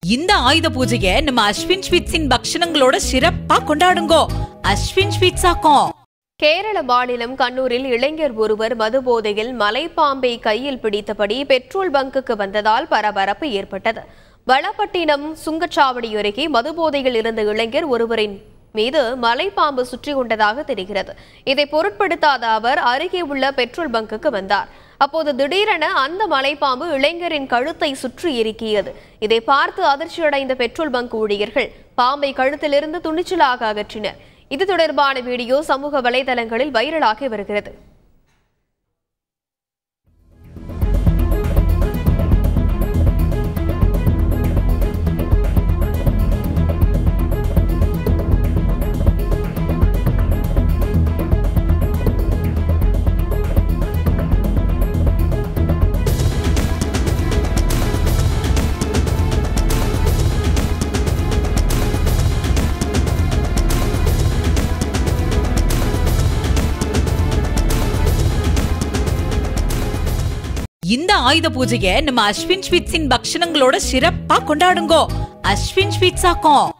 இந்த ஆயுத பூஜையை நம்ம அஸ்வின் ஸ்வீட்ஸின் பக்ஷணங்களோட சிறப்பா கொண்டாடுங்கோ அஸ்வின் ஸ்வீட்ஸ் ஆக்கும் கேரள மாநிலம் கண்ணூரில் இளைஞர் ஒருவர் மதுபோதையில் மலைப்பாம்பை கையில் பிடித்தபடி பெட்ரோல் பங்குக்கு வந்ததால் பரபரப்பு ஏற்பட்டது வளப்பட்டினம் சுங்கச்சாவடி அருகே மதுபோதையில் இருந்த இளைஞர் ஒருவரின் மீது மலைப்பாம்பு சுற்றி கொண்டதாக தெரிகிறது இதை பொருட்படுத்தாத அவர் அருகே உள்ள பெட்ரோல் பங்குக்கு வந்தார் அப்போது திடீரென அந்த மலைப்பாம்பு இளைஞரின் கழுத்தை சுற்றி இறுக்கியது இதை பார்த்து அதிர்ச்சியடைந்த பெட்ரோல் பங்க் ஊழியர்கள் பாம்பை கழுத்திலிருந்து துணிச்சலாக அகற்றினர் இது தொடர்பான வீடியோ சமூக வலைதளங்களில் வைரலாகி வருகிறது இந்த ஆயுத பூஜையை நம்ம அஸ்வின் ஸ்வீட்ஸின் பக்ஷணங்களோட சிறப்பா கொண்டாடுங்கோ அஸ்வின் ஸ்வீட்ஸ் ஆக்கும்